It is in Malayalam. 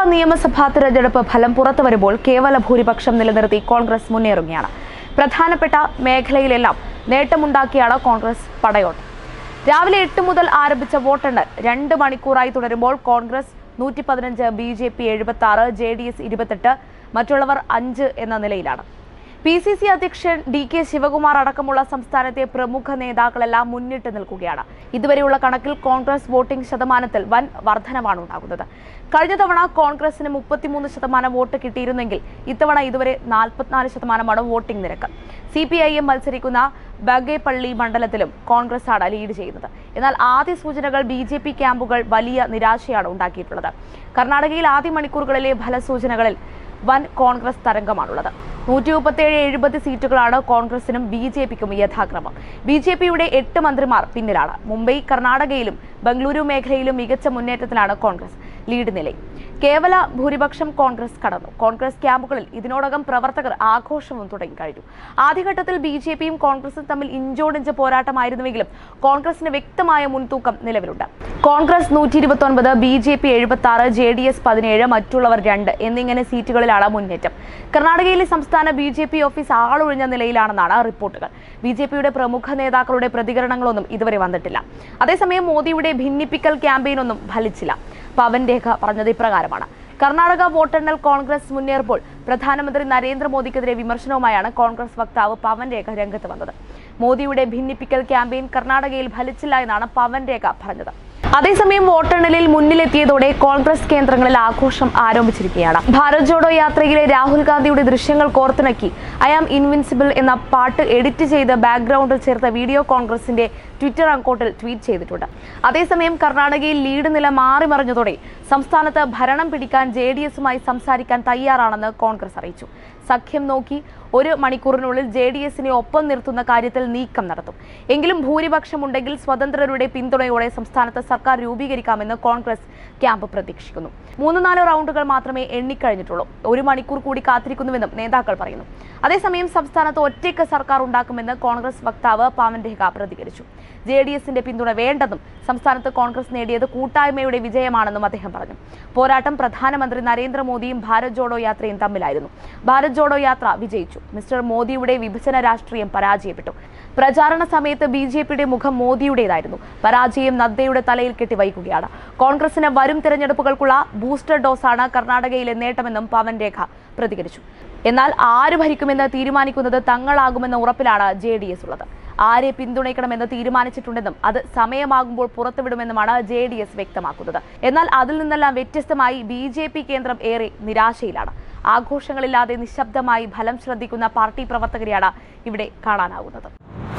നിയമസഭാ തിരഞ്ഞെടുപ്പ് ഫലം പുറത്തു വരുമ്പോൾ കേവല ഭൂരിപക്ഷം നിലനിർത്തി കോൺഗ്രസ് മുന്നേറുകയാണ് പ്രധാനപ്പെട്ട മേഖലയിലെല്ലാം നേട്ടമുണ്ടാക്കിയാണ് കോൺഗ്രസ് പടയോട്ടം രാവിലെ എട്ട് മുതൽ ആരംഭിച്ച വോട്ടെണ്ണൽ രണ്ട് മണിക്കൂറായി തുടരുമ്പോൾ കോൺഗ്രസ് നൂറ്റി പതിനഞ്ച് ബി ജെ പി എഴുപത്തി ആറ് ജെ ഡി എസ് ഇരുപത്തെട്ട് മറ്റുള്ളവർ അഞ്ച് എന്ന നിലയിലാണ് പി സി സി അധ്യക്ഷൻ ഡി കെ ശിവകുമാർ അടക്കമുള്ള സംസ്ഥാനത്തെ പ്രമുഖ നേതാക്കളെല്ലാം മുന്നിട്ട് നിൽക്കുകയാണ് ഇതുവരെയുള്ള കണക്കിൽ കോൺഗ്രസ് വോട്ടിംഗ് ശതമാനത്തിൽ വൻ വർധനവാണ് ഉണ്ടാകുന്നത് കഴിഞ്ഞ തവണ കോൺഗ്രസിന് മുപ്പത്തിമൂന്ന് ശതമാനം വോട്ട് കിട്ടിയിരുന്നെങ്കിൽ ഇത്തവണ ഇതുവരെ നാൽപ്പത്തിനാല് ശതമാനമാണ് വോട്ടിംഗ് നിരക്ക് സി പി ഐ എം മത്സരിക്കുന്ന ബഗേപ്പള്ളി മണ്ഡലത്തിലും കോൺഗ്രസ് ആണ് ലീഡ് ചെയ്യുന്നത് എന്നാൽ ആദ്യ സൂചനകൾ ബി ജെ പി ക്യാമ്പുകൾ വലിയ നിരാശയാണ് ഉണ്ടാക്കിയിട്ടുള്ളത് കർണാടകയിൽ ആദ്യ മണിക്കൂറുകളിലെ ഫലസൂചനകളിൽ വൻ കോൺഗ്രസ് തരംഗമാണുള്ളത് നൂറ്റി മുപ്പത്തേഴ് എഴുപത് സീറ്റുകളാണ് കോൺഗ്രസിനും ബി ജെ പിക്കും യഥാക്രമം ബി ജെ പിയുടെ എട്ട് മന്ത്രിമാർ പിന്നിലാണ് മുംബൈ കർണാടകയിലും ബംഗളൂരു മേഖലയിലും മികച്ച മുന്നേറ്റത്തിലാണ് കോൺഗ്രസ് ലീഡ് നിലയിൽ കേവല ഭൂരിപക്ഷം കോൺഗ്രസ് കടന്നു കോൺഗ്രസ് ക്യാമ്പുകളിൽ ഇതിനോടകം പ്രവർത്തകർ ആഘോഷവും തുടങ്ങിക്കഴിഞ്ഞു ആദ്യഘട്ടത്തിൽ ബി ജെ പിയും കോൺഗ്രസും തമ്മിൽ ഇഞ്ചോടിഞ്ച് പോരാട്ടമായിരുന്നുവെങ്കിലും കോൺഗ്രസിന് വ്യക്തമായ മുൻതൂക്കം നിലവിലുണ്ട് കോൺഗ്രസ് നൂറ്റി ഇരുപത്തി ഒൻപത് ബി ജെ പി എഴുപത്തി ആറ് ജെ ഡി എസ് പതിനേഴ് മറ്റുള്ളവർ രണ്ട് എന്നിങ്ങനെ സീറ്റുകളിലാണ് മുന്നേറ്റം കർണാടകയിലെ സംസ്ഥാന ബി ജെ പി ഓഫീസ് ആളൊഴിഞ്ഞ നിലയിലാണെന്നാണ് റിപ്പോർട്ടുകൾ ബി ജെ പിയുടെ പ്രമുഖ നേതാക്കളുടെ പ്രതികരണങ്ങളൊന്നും ഇതുവരെ വന്നിട്ടില്ല അതേസമയം മോദിയുടെ ഭിന്നിപ്പിക്കൽ ക്യാമ്പയിനൊന്നും ഫലിച്ചില്ല പവൻ രേഖ പറഞ്ഞത് ഇപ്രകാരമാണ് കർണാടക വോട്ടെണ്ണൽ കോൺഗ്രസ് മുന്നേറുമ്പോൾ പ്രധാനമന്ത്രി നരേന്ദ്രമോദിക്കെതിരെ വിമർശനവുമായാണ് കോൺഗ്രസ് വക്താവ് പവൻ രേഖ രംഗത്ത് വന്നത് മോദിയുടെ ഭിന്നിപ്പിക്കൽ ക്യാമ്പയിൻ കർണാടകയിൽ ഫലിച്ചില്ല എന്നാണ് പവൻ രേഖ പറഞ്ഞത് അതേസമയം വോട്ടെണ്ണലിൽ മുന്നിലെത്തിയതോടെ കോൺഗ്രസ് കേന്ദ്രങ്ങളിൽ ആഘോഷം ആരംഭിച്ചിരിക്കുകയാണ് ഭാരത് ജോഡോ യാത്രയിലെ രാഹുൽ ഗാന്ധിയുടെ ദൃശ്യങ്ങൾ കോർത്തിണക്കി ഐ ആം ഇൻവിൻസിബിൾ എന്ന പാട്ട് എഡിറ്റ് ചെയ്ത് ബാക്ക്ഗ്രൗണ്ടിൽ ചേർത്ത വീഡിയോ കോൺഗ്രസിന്റെ ട്വിറ്റർ അക്കൗണ്ടിൽ ട്വീറ്റ് ചെയ്തിട്ടുണ്ട് അതേസമയം കർണാടകയിൽ ലീഡ് നില മാറിമറിഞ്ഞതോടെ സംസ്ഥാനത്ത് ഭരണം പിടിക്കാൻ ജെ ഡി എസുമായി സംസാരിക്കാൻ തയ്യാറാണെന്ന് കോൺഗ്രസ് അറിയിച്ചു സഖ്യം നോക്കി ഒരു മണിക്കൂറിനുള്ളിൽ ജെ ഡി എസിനെ ഒപ്പം നിർത്തുന്ന കാര്യത്തിൽ നീക്കം നടത്തും എങ്കിലും ഭൂരിപക്ഷമുണ്ടെങ്കിൽ സ്വതന്ത്രരുടെ പിന്തുണയോടെ സംസ്ഥാനത്ത് സർക്കാർ രൂപീകരിക്കാമെന്ന് കോൺഗ്രസ് ക്യാമ്പ് പ്രതീക്ഷിക്കുന്നു മൂന്ന് നാല് റൗണ്ടുകൾ മാത്രമേ എണ്ണിക്കഴിഞ്ഞിട്ടുള്ളൂ ഒരു മണിക്കൂർ കൂടി കാത്തിരിക്കുന്നുവെന്നും നേതാക്കൾ പറയുന്നു അതേസമയം സംസ്ഥാനത്ത് ഒറ്റയ്ക്ക് സർക്കാർ ഉണ്ടാക്കുമെന്ന് കോൺഗ്രസ് വക്താവ് പാവൻ രേഖ പ്രതികരിച്ചു ജെ ഡി എസിന്റെ പിന്തുണ വേണ്ടെന്നും സംസ്ഥാനത്ത് കോൺഗ്രസ് നേടിയത് കൂട്ടായ്മയുടെ വിജയമാണെന്നും അദ്ദേഹം പറഞ്ഞു പോരാട്ടം പ്രധാനമന്ത്രി നരേന്ദ്രമോദിയും ഭാരത് ജോഡോ യാത്രയും തമ്മിലായിരുന്നു ഭാരത് ജോഡോ യാത്ര വിജയിച്ചു മിസ്റ്റർ മോദിയുടെ വിഭജന രാഷ്ട്രീയം പരാജയപ്പെട്ടു പ്രചാരണ സമയത്ത് ബി ജെ പിയുടെ മുഖം മോദിയുടേതായിരുന്നു പരാജയം നദ്ദയുടെ തലയിൽ കെട്ടി വയ്ക്കുകയാണ് കോൺഗ്രസിന് വരും തിരഞ്ഞെടുപ്പുകൾക്കുള്ള ബൂസ്റ്റർ ഡോസാണ് കർണാടകയിലെ നേട്ടമെന്നും പവൻ രേഖ പ്രതികരിച്ചു എന്നാൽ ആര് ഭരിക്കുമെന്ന് തീരുമാനിക്കുന്നത് തങ്ങളാകുമെന്ന ഉറപ്പിലാണ് ജെ ഡി എസ് ഉള്ളത് ആരെ പിന്തുണയ്ക്കണമെന്ന് തീരുമാനിച്ചിട്ടുണ്ടെന്നും അത് സമയമാകുമ്പോൾ പുറത്തുവിടുമെന്നുമാണ് ജെ ഡി എസ് വ്യക്തമാക്കുന്നത് എന്നാൽ അതിൽ നിന്നെല്ലാം വ്യത്യസ്തമായി ബി ജെ പി കേന്ദ്രം ഏറെ നിരാശയിലാണ് ആഘോഷങ്ങളില്ലാതെ നിശബ്ദമായി ഫലം ശ്രദ്ധിക്കുന്ന പാർട്ടി പ്രവർത്തകരെയാണ് ഇവിടെ കാണാനാകുന്നത്